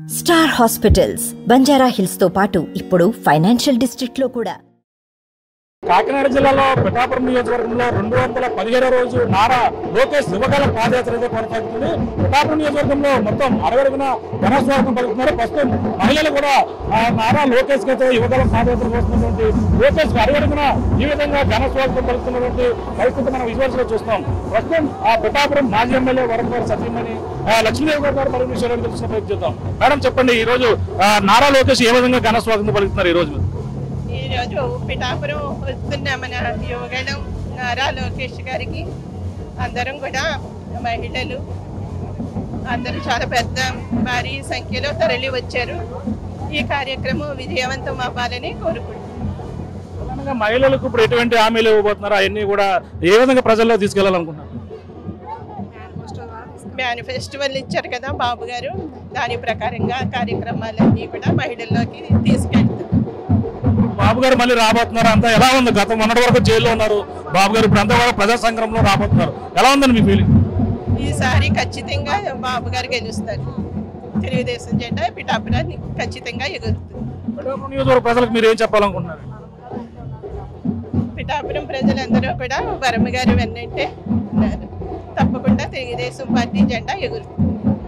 Star hospitals Banjara hills తో పాటు ఇప్పుడు ఫైనాన్షియల్ డిస్ట్రిక్ట్ లో కూడా కాకినాడ జిల్లాలో పిఠాపురం నియోజకవర్గంలో రెండు వందల పదిహేడో రోజు నారా లోకేష్ యువకాల పాదయాత్ర అయితే కొనసాగుతుంది పిఠాపురం నియోజకవర్గంలో మొత్తం అరవడుగున ఘనస్వాగతం పలుకుతున్నారు ప్రస్తుతం మహిళలు కూడా ఆ నారా లోకేష్ కి అయితే యువకాల పాదయాత్ర చేస్తున్నటువంటి లోకేష్ కి అరవడుగున ఈ విధంగా ఘనస్వాగతం పలుకుతున్నటువంటి పరిస్థితి మనం విజువల్స్ లో చూస్తాం ప్రస్తుతం ఆ పిఠాపురం మాజీ ఎమ్మెల్యే వరం గారు సత్యమని లక్ష్మీదేవి గారు గారు మరిన్ని విషయాలు తెలిసిన ప్రయత్నం చేద్దాం మేడం చెప్పండి ఈ రోజు ఆ, నారా లోకేష్ ఏ విధంగా ఘనస్వాగతం పలుకుతున్నారు ఈ రోజు మీరు? ఈరోజు పిఠాపురం వస్తున్న మన యువగణం నారా లోకేష్ గారికి అందరం కూడా మహిళలు అందరూ చాలా పెద్ద భారీ సంఖ్యలో తరలి వచ్చారు ఈ కార్యక్రమం విజయవంతం అవ్వాలని కోరుకుంటున్నాను ప్రధానంగా మహిళలకు ఇప్పుడు ఎటువంటి హామీలు ఇవ్వబోతున్నారు అవన్నీ కూడా ఏ విధంగా ప్రజల్లో తీసుకెళ్లాలనుకుంటున్నారు మేనిఫెస్టివల్ ఇచ్చారు కదా బాబు గారు దాని ప్రకారంగా కార్యక్రమాలన్నీ కూడా మహిళల్లోకి తీసుకెళ్తారు బాబు గారు మళ్ళీ రాబోతున్నారు అంతా ఎలా ఉంది గత మొన్నటి వరకు జైల్లో ఉన్నారు బాబు గారు ఇప్పుడు అంతా కూడా ప్రజా సంగ్రామంలో రాబోతున్నారు ఎలా ఉందండి మీ ఫీలింగ్ ఈసారి ఖచ్చితంగా బాబు గారు గెలుస్తారు తెలుగుదేశం జెండా పిఠాపురాన్ని ఖచ్చితంగా ఎగురుతుంది పిఠాపురం నియోజకవర్గ ప్రజలకు మీరు ఏం చెప్పాలనుకుంటున్నారు పిఠాపురం ప్రజలందరూ కూడా వరమ గారు వెన్నంటే ఉన్నారు తప్పకుండా తెలుగుదేశం పార్టీ జెండా ఎగురుతుంది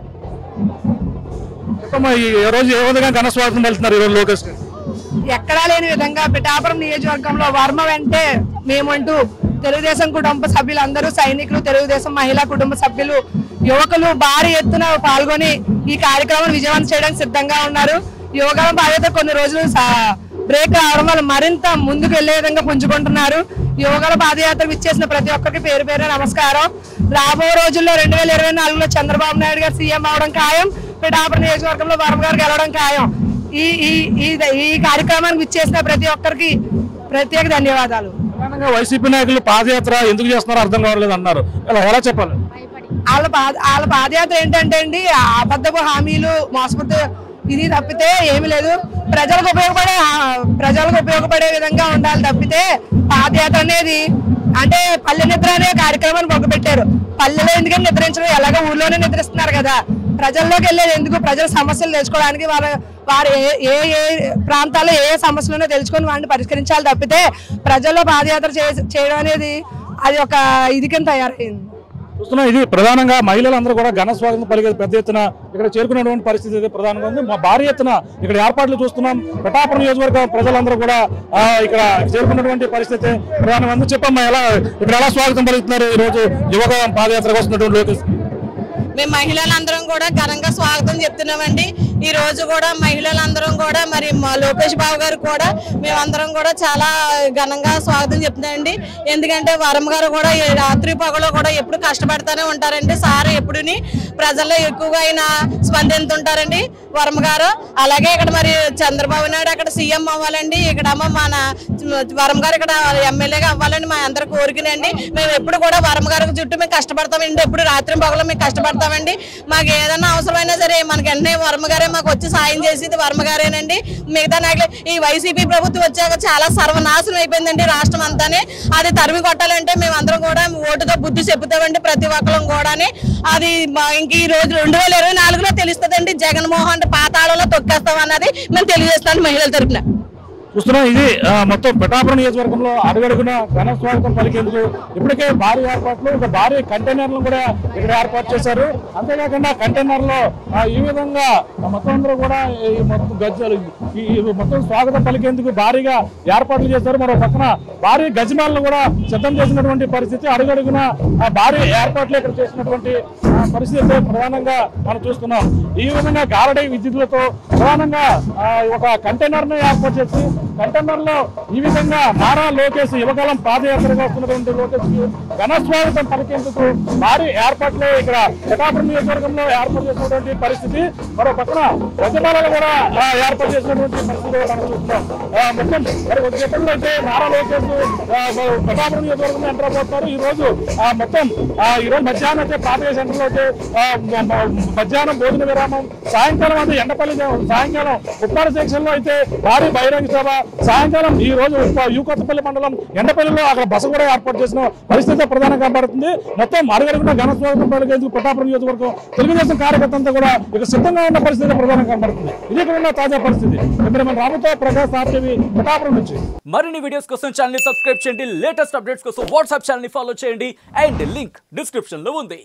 చెప్పమ్మా ఈ ఈ రోజు ఏ విధంగా ఘన స్వాగతం వెళ్తున్నారు ఈ రోజు లోకేష్ గారు ఎక్కడా లేని విధంగా పిఠాపురం నియోజకవర్గంలో వర్మ వెంటే మేమంటూ తెలుగుదేశం కుటుంబ సభ్యులందరూ సైనికులు తెలుగుదేశం మహిళా కుటుంబ సభ్యులు యువకులు భారీ ఎత్తున పాల్గొని ఈ కార్యక్రమం విజయవంతం చేయడానికి సిద్ధంగా ఉన్నారు యువకుల బాధ్యత కొన్ని రోజులు సా- బ్రేక్ రావడం వల్ల మరింత ముందుకు వెళ్లే విధంగా పుంజుకుంటున్నారు యువకుల పాదయాత్రకు ఇచ్చేసిన ప్రతి ఒక్కరికి పేరు పేరు నమస్కారం రాబో రోజుల్లో రెండు వేల ఇరవై నాలుగులో చంద్రబాబు నాయుడు గారు సీఎం అవడం ఖాయం పిఠాపురం నియోజకవర్గంలో వర్మ గారు గెలవడం ఖాయం ఈ ఈ ఈ- ఈ కార్యక్రమానికి ఇచ్చేసిన ప్రతి ఒక్కరికి ప్రత్యేక ధన్యవాదాలు ప్రధానంగా వైసీపీ నాయకులు పాదయాత్ర ఎందుకు చేస్తున్నారో అర్థం కావట్లేదు అన్నారు ఇలా ఎలా చెప్పాలి వాళ్ళ పాద వాళ్ళ పాదయాత్ర ఏంటంటే అండి అబద్ధపు హామీలు మోసపోతే ఇది తప్పితే ఏమీ లేదు ప్రజలకు ఉపయోగపడే ఆ, ప్రజలకు ఉపయోగపడే విధంగా ఉండాలి తప్పితే పాదయాత్ర అనేది అంటే పల్లె నిద్ర అనే కార్యక్రమాన్ని మొదలుపెట్టారు పల్లెలో ఎందుకని నిద్రించడం ఎలాగో ఊర్లోనే నిద్రిస్తున్నారు కదా ప్రజల్లోకి వెళ్ళేది ఎందుకు ప్రజల సమస్యలు తెలుసుకోవడానికి వాళ్ళ వారు ఏ ఏ ఏ ప్రాంతాల్లో ఏ ఏ సమస్యలు తెలుసుకొని వాటిని పరిష్కరించాలి తప్పితే ప్రజల్లో పాదయాత్ర చే- చేయడం అనేది అది ఒక ఇది కింద తయారైంది చూస్తున్నాం ఇది ప్రధానంగా మహిళలందరూ కూడా ఘన స్వాగతం పలికే పెద్ద ఎత్తున ఇక్కడ చేరుకున్నటువంటి పరిస్థితి అయితే ప్రధానంగా ఉంది మా భారీ ఎత్తున ఇక్కడ ఏర్పాట్లు చూస్తున్నాం పిఠాపురం నియోజకవర్గ ప్రజలందరూ కూడా ఆ, ఇక్కడ చేరుకున్నటువంటి పరిస్థితి ప్రధానంగా ఉంది చెప్పమ్మా ఎలా ఇక్కడ ఎలా స్వాగతం పలుకుతున్నారు ఈ రోజు యువక పాదయాత్రకు వస్తున్నటువంటి లోకేష్ మేము మహిళలందరం కూడా ఘనంగా స్వాగతం చెప్తున్నామండి ఈ రోజు కూడా మహిళలందరం కూడా మరి మా లోకేష్ బాబు గారు కూడా మేమందరం కూడా చాలా ఘనంగా స్వాగతం చెప్తున్నామండి ఎందుకంటే వరం గారు కూడా ఈ రాత్రి పగలు కూడా ఎప్పుడు కష్టపడుతూనే ఉంటారండి సార్ ఎప్పుడుని ప్రజల్లో ఎక్కువగా ఆయన స్పందిస్తుంటారండి వరం గారు అలాగే ఇక్కడ మరి చంద్రబాబు నాయుడు అక్కడ సీఎం అవ్వాలండి ఇక్కడ మన వరం గారు ఇక్కడ ఎమ్మెల్యేగా అవ్వాలని మా అందరి కోరికనండి మేము ఎప్పుడు కూడా వరం గారి చుట్టూ మేము కష్టపడతామండి ఎప్పుడు రాత్రి పగలు మేము కష్టపడతామండి మాకు ఏదైనా అవసరమైనా సరే మనకి వెంటనే వర్మ గారే మాకు వచ్చి సాయం చేసేది వర్మ గారేనండి మిగతా నాయకులు ఈ వైసీపీ ప్రభుత్వం వచ్చాక చాలా సర్వనాశనం అయిపోయిందండి రాష్ట్రం అంతానే అది తరిమి కొట్టాలంటే మేము అందరం కూడా ఓటుతో బుద్ధి చెబుతామండి ప్రతి ఒక్కరం కూడాని అది మా- ఇంక ఈ రోజు రెండు వేల ఇరవై నాలుగులో తెలుస్తుందండి జగన్మోహన్ పాతాళంలో తొక్కేస్తాం అన్నది మేము తెలియజేస్తాం మహిళల తరపున చూస్తున్నాం ఇది ఆ, మొత్తం పిఠాపురం నియోజకవర్గంలో అడుగడుగున ఘన స్వాగతం పలికేందుకు ఇప్పటికే భారీ ఏర్పాట్లు ఒక భారీ కంటైనర్లను కూడా ఇక్కడ ఏర్పాటు చేశారు అంతేకాకుండా కంటైనర్ లో ఆ, ఈ విధంగా ఆ, మొత్తం అందరూ కూడా ఈ మొత్తం గజ్జలు ఈ ఈ మొత్తం స్వాగతం పలికేందుకు భారీగా ఏర్పాట్లు చేశారు మరో పక్కన భారీ గజమాలను కూడా సిద్ధం చేసినటువంటి పరిస్థితి అడుగడుగున ఆ భారీ ఏర్పాట్లు ఇక్కడ చేసినటువంటి ఆ, పరిస్థితి అయితే ప్రధానంగా మనం చూస్తున్నాం ఈ విధంగా గారడై విద్యుత్లతో ప్రధానంగా ఆ, ఒక కంటైనర్ ను ఏర్పాటు చేసి కంటైనర్ లో ఈ విధంగా నారా లోకేష్ యువకాలం పాదయాత్రగా వస్తున్నటువంటి లోకేష్ కి ఘన స్వాగతం పలికేందుకు భారీ ఏర్పాట్లు ఇక్కడ పిఠాపురం నియోజకవర్గంలో ఏర్పాటు చేసినటువంటి పరిస్థితి మరో పక్కన ప్రతిభాలను కూడా ఆ, ఏర్పాటు చేసినటువంటి పరిస్థితి కూడా మనం చూస్తున్నాం ఆ, మొత్తం మరి కొద్ది సేపట్లో అయితే నారా లోకేష్ ఆ, పిఠాపురం నియోజకవర్గంలో ఎంటర్ అవబోతున్నారు ఈ రోజు ఆ, మొత్తం ఆ, ఈ రోజు మధ్యాహ్నం అయితే పాతయ్య సెంటర్ లో అయితే ఆ, మ- మ- మధ్యాహ్నం భోజన విరామం సాయంకాలం అయితే ఎండపల్లి సాయంకాలం ఉప్పాడ సెక్షన్ లో అయితే భారీ బహిరంగ సభ సాయంకాలం ఈ రోజు ఉప- యూ కొత్తపల్లి మండలం ఎండపల్లిలో అక్కడ బస కూడా ఏర్పాటు చేసిన పరిస్థితి ప్రధానంగా కనబడుతుంది మొత్తం అడుగడుగున ఘన స్వాగతం పలికేందుకు పిఠాపురం నియోజకవర్గం తెలుగుదేశం కార్యకర్తంతా కూడా ఇక సిద్ధంగా ఉన్న పరిస్థితి ప్రధానంగా కనబడుతుంది ఇది ఇక్కడ ఉన్న తాజా పరిస్థితి కెమెరామెన్ రాముతో ప్రకాష్ ఆర్టీవీ పిఠాపురం నుంచి మరిన్ని వీడియోస్ కోసం ఛానల్ ని సబ్స్క్రైబ్ చేయండి లేటెస్ట్ అప్డేట్స్ కోసం వాట్సాప్ ఛానల్ ని ఫాలో చేయండి అండ్ లింక్ డిస్క్రిప్షన్ లో ఉంది